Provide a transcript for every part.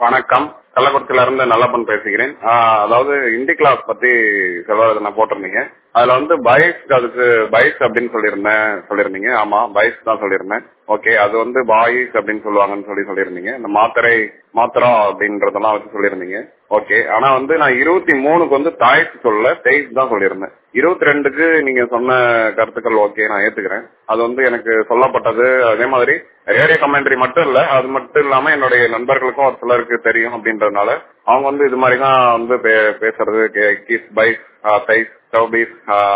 வணக்கம் கள்ளக்குறிச்சியில இருந்து நல்லப்பன் பேசுகிறேன் ஆஹ் அதாவது இண்டி கிளாஸ் பத்தி செல்வராஜ் நான் போட்டிருந்தீங்க அதுல வந்து பைக்ஸ் அதுக்கு பைக்ஸ் அப்படின்னு சொல்லியிருந்தேன் சொல்லியிருந்தீங்க ஆமா பைக்ஸ் தான் சொல்லியிருந்தேன் ஓகே அது வந்து பாய்ஸ் அப்படின்னு சொல்லுவாங்கன்னு சொல்லி சொல்லியிருந்தீங்க இந்த மாத்திரை மாத்திரா அப்படின்றதெல்லாம் வச்சு சொல்லியிருந்தீங்க ஓகே ஆனா வந்து நான் இருபத்தி மூணுக்கு வந்து தாய்ஸ் சொல்ல தேய்ஸ் தான் சொல்லியிருந்தேன் இருபத்தி ரெண்டுக்கு நீங்க சொன்ன கருத்துக்கள் ஓகே நான் ஏத்துக்கிறேன் அது வந்து எனக்கு சொல்லப்பட்டது அதே மாதிரி ரேடியோ கமெண்ட்ரி மட்டும் இல்ல அது மட்டும் இல்லாம என்னுடைய நண்பர்களுக்கும் ஒரு சிலருக்கு தெரியும் அப்படின்றதுனால அவங்க வந்து இது மாதிரி தான் வந்து பே- பேசுறது கிஸ் பைக் தைஸ் சௌபீஸ்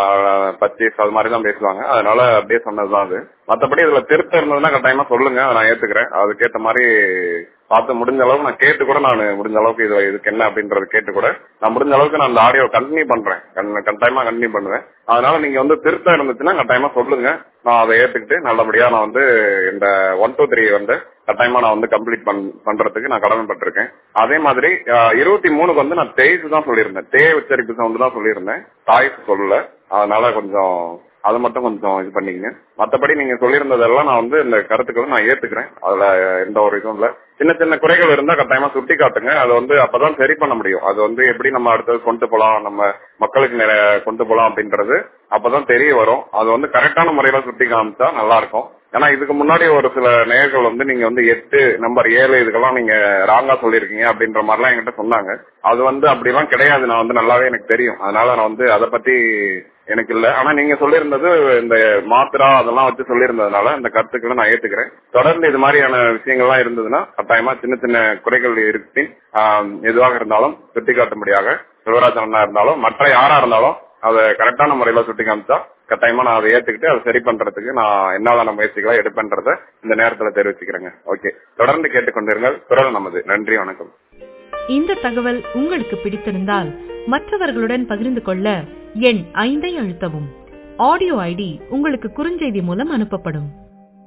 பச்சீஸ் அது மாதிரி தான் பேசுவாங்க அதனால அப்படியே சொன்னதுதான் அது மத்தபடி இதுல திருத்தம் இருந்ததுன்னா கட்டாயமா சொல்லுங்க அதை நான் ஏத்துக்கிறேன் அதுக்கேத்த மாதிரி பார்த்து முடிஞ்ச அளவுக்கு நான் கேட்டு கூட நான் முடிஞ்ச அளவுக்கு இது இதுக்கு என்ன அப்படின்றது கேட்டு கூட நான் முடிஞ்ச அளவுக்கு நான் அந்த ஆடியோ கண்டினியூ பண்றேன் கண்- கட்டாயமா கண்டினியூ பண்ணுவேன் அதனால நீங்க வந்து திருத்தம் இருந்துச்சுன்னா கட்டாயமா சொல்லுங்க நான் அதை ஏத்துக்கிட்டு நல்லபடியா நான் வந்து இந்த ஒன் டூ த்ரீ வந்து கட்டாயமா நான் வந்து கம்ப்ளீட் பண்றதுக்கு நான் கடமைப்பட்டிருக்கேன் அதே மாதிரி இருபத்தி மூணுக்கு வந்து நான் தேய்ஸ் தான் சொல்லியிருந்தேன் தே உச்சரிப்பு சவுண்டு தான் சொல்லியிருந்தேன் தாய்ஸ் சொல்லல அதனால கொஞ்சம் அது மட்டும் கொஞ்சம் இது பண்ணிக்கங்க மத்தபடி நீங்க சொல்லியிருந்ததெல்லாம் நான் வந்து இந்த கருத்துக்களை நான் ஏத்துக்கிறேன் அதுல எந்த ஒரு இதுவும் இல்ல சின்ன சின்ன குறைகள் இருந்தா கட்டாயமா சுட்டி காட்டுங்க அது வந்து அப்பதான் சரி பண்ண முடியும் அது வந்து எப்படி நம்ம அடுத்தது கொண்டு போலாம் நம்ம மக்களுக்கு நிறைய கொண்டு போலாம் அப்படின்றது அப்பதான் தெரிய வரும் அது வந்து கரெக்டான முறையில சுட்டி காமிச்சா நல்லா இருக்கும் ஏன்னா இதுக்கு முன்னாடி ஒரு சில நேயர்கள் வந்து நீங்க வந்து எட்டு நம்பர் ஏழு இதுக்கெல்லாம் நீங்க ராங்கா சொல்லிருக்கீங்க அப்படின்ற மாதிரிலாம் என்கிட்ட சொன்னாங்க அது வந்து அப்படிலாம் கிடையாது நான் வந்து நல்லாவே எனக்கு தெரியும் அதனால நான் வந்து அதை பத்தி எனக்கு இல்ல ஆனா நீங்க சொல்லியிருந்தது இந்த மாத்திரா அதெல்லாம் வச்சு சொல்லியிருந்ததுனால இந்த கருத்துக்களை நான் ஏத்துக்கிறேன் தொடர்ந்து இது மாதிரியான விஷயங்கள்லாம் இருந்ததுன்னா கட்டாயமா சின்ன சின்ன குறைகள் இருக்கு ஆஹ் எதுவாக இருந்தாலும் சுட்டிக்காட்டும்படியாக சிவராஜன் அண்ணா இருந்தாலும் மற்ற யாரா இருந்தாலும் அதை கரெக்டான முறையில சுட்டி காமிச்சா கட்டாயமா நான் அதை ஏத்துக்கிட்டு அதை சரி பண்றதுக்கு நான் என்னதான முயற்சிகளை எடுப்பேன்றத இந்த நேரத்துல தெரிவிச்சுக்கிறேங்க ஓகே தொடர்ந்து கேட்டுக்கொண்டிருங்கள் குரல் நமது நன்றி வணக்கம் இந்த தகவல் உங்களுக்கு பிடித்திருந்தால் மற்றவர்களுடன் பகிர்ந்து கொள்ள எண் ஐந்தை அழுத்தவும் ஆடியோ ஐடி உங்களுக்கு குறுஞ்செய்தி மூலம் அனுப்பப்படும்